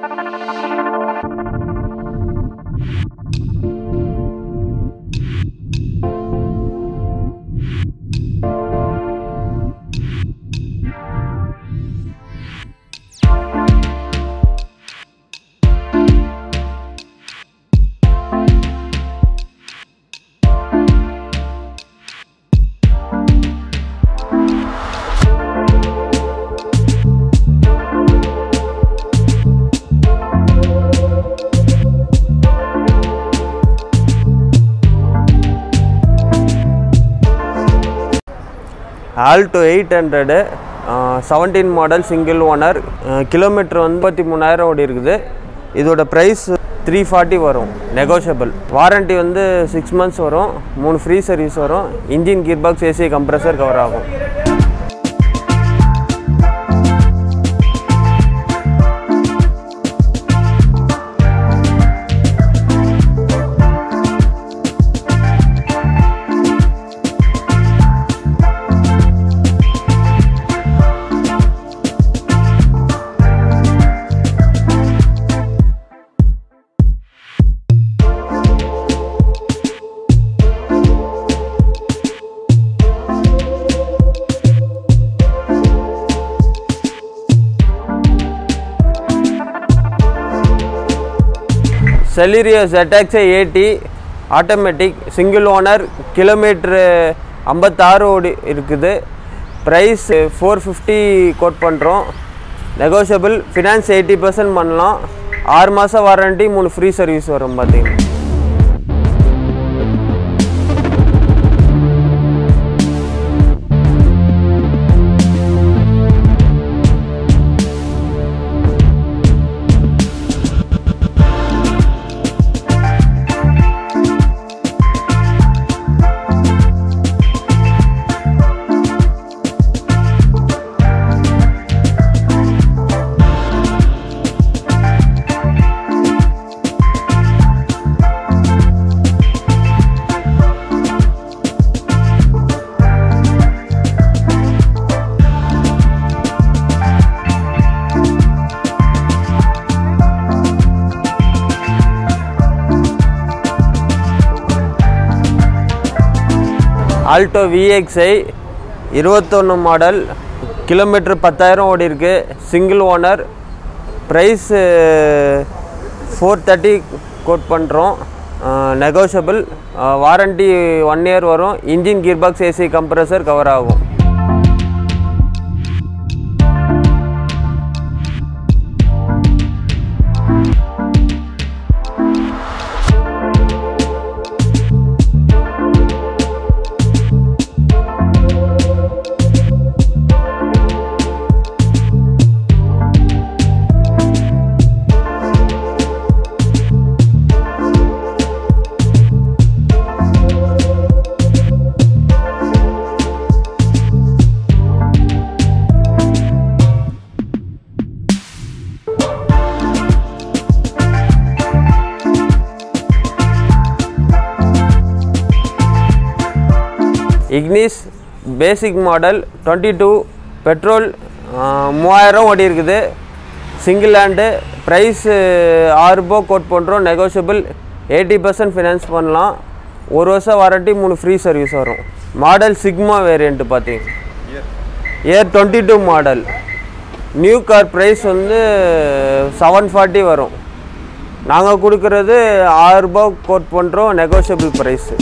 Alto eight hundred seventeen model single owner kilometre வந்து முப்பத்தி மூணாயிரம் ஓடி இருக்குது இதோட ப்ரைஸ் த்ரீ ஃபார்ட்டி வரும் நெகோஷியபிள் வாரண்ட்டி வந்து சிக்ஸ் மந்த்ஸ் வரும் மூணு ஃப்ரீ சர்வீஸ் வரும் engine gear box AC compressor cover ஆகும் Celerio ZX eighty automatic single owner kilometre ஐம்பத்தாறு ஓடி இருக்குது ப்ரைஸ் ஃபோர் ஃபிஃப்டி கோட் பண்ணுறோம் நெகோஷியபிள் ஃபினான்ஸ் எயிட்டி பர்சன்ட் பண்ணலாம் ஆறு மாதம் வாரண்ட்டி மூணு ஃப்ரீ சர்வீஸ் வரும் பார்த்தீங்கன்னா ஆல்டோ விஎக்ஸ்ஐ இருபத்தொன்று மாடல் கிலோமீட்டர் பத்தாயிரம் ஓடி இருக்கு single owner price four thirty quote பண்ணுறோம் நெகோஷியபிள் வாரண்ட்டி ஒன் இயர் வரும் engine gear box AC compressor cover ஆகும் Ignis basic model twenty two petrol மூவாயிரம் ஓடி இருக்குது சிங்கிள் ஹேண்டு ப்ரைஸு ஆறு ரூபா கோட் பண்ணுறோம் நெகோஷியபிள் எயிட்டி பர்சன்ட் ஃபினான்ஸ் பண்ணலாம் ஒரு வருஷம் வாரண்ட்டி மூணு ஃப்ரீ சர்வீஸ் வரும் மாடல் சிக்மா வேரியண்ட்டு பார்த்தீங்க year twenty two model new car price வந்து செவன் ஃபார்ட்டி வரும் நாங்கள் கொடுக்குறது ஆறுரூபா கோட் பண்ணுறோம் negotiable price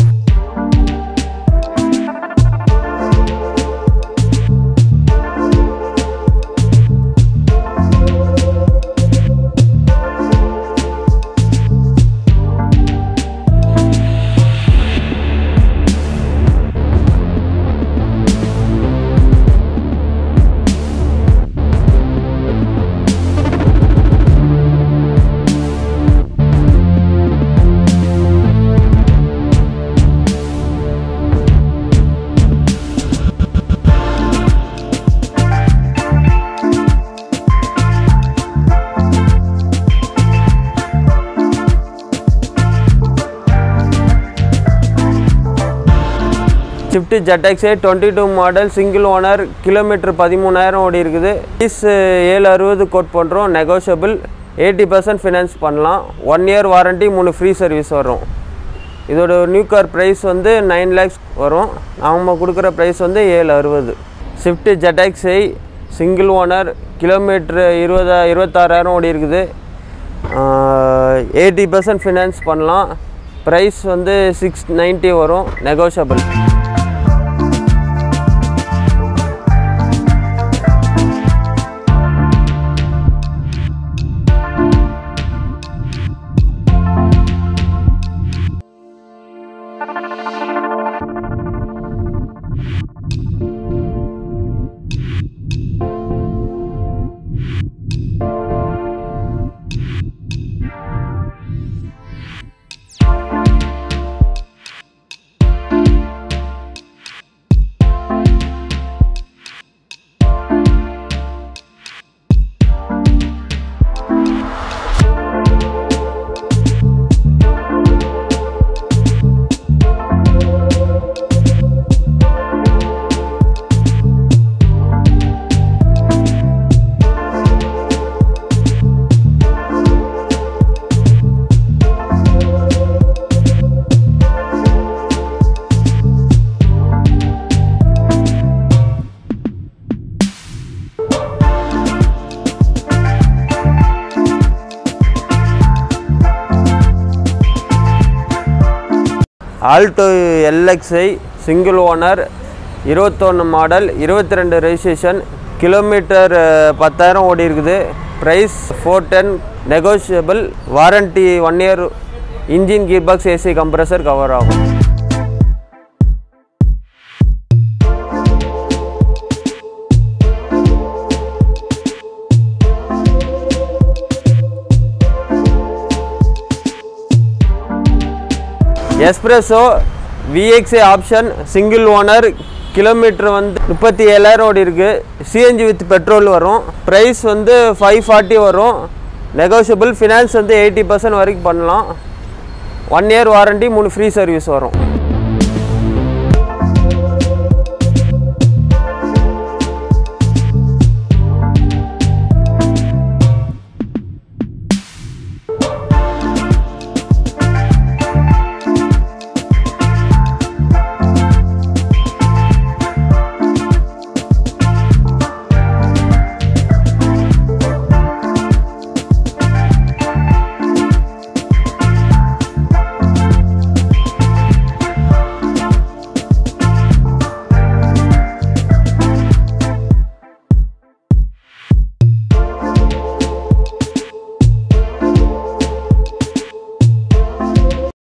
Swift ZXi twenty two model single owner kilometre பதிமூணாயிரம் ஓடி இருக்குது ப்ரைஸ் ஏழு அறுபது கோட் பண்ணுறோம் நெகோஷியபிள் எயிட்டி பர்சன்ட் ஃபினான்ஸ் பண்ணலாம் ஒன் இயர் வாரண்ட்டி மூணு ஃப்ரீ சர்வீஸ் வரும் இதோட நியூ கார் ப்ரைஸ் வந்து நைன் லேக்ஸ் வரும் நம்ம கொடுக்குற ப்ரைஸ் வந்து ஏழு அறுபது Swift ZXi single owner kilometre இருபதா இருபத்தாறாயிரம் ஓடி இருக்குது எயிட்டி பர்சன்ட் ஃபினான்ஸ் பண்ணலாம் ப்ரைஸ் வந்து சிக்ஸ் நைன்ட்டி வரும் negotiable Alto LXi single owner இருபத்தொன்று மாடல் இருபத்தி ரெண்டு ரெஜிஸ்ட்ரேஷன் கிலோமீட்டர் பத்தாயிரம் ஓடி இருக்குது price four ten negotiable warranty one year engine gear box AC compressor cover ஆகும் S-Presso VXi option single owner kilometre வந்து முப்பத்தி ஏழாயிரம் ஓடி இருக்குது சிஎன்ஜி வித் பெட்ரோல் வரும் ப்ரைஸ் வந்து ஃபைவ் ஃபார்ட்டி வரும் நெகோஷியபிள் ஃபினான்ஸ் வந்து எயிட்டி பர்சன்ட் வரைக்கும் பண்ணலாம் ஒன் இயர் வாரண்ட்டி மூணு ஃப்ரீ சர்வீஸ் வரும்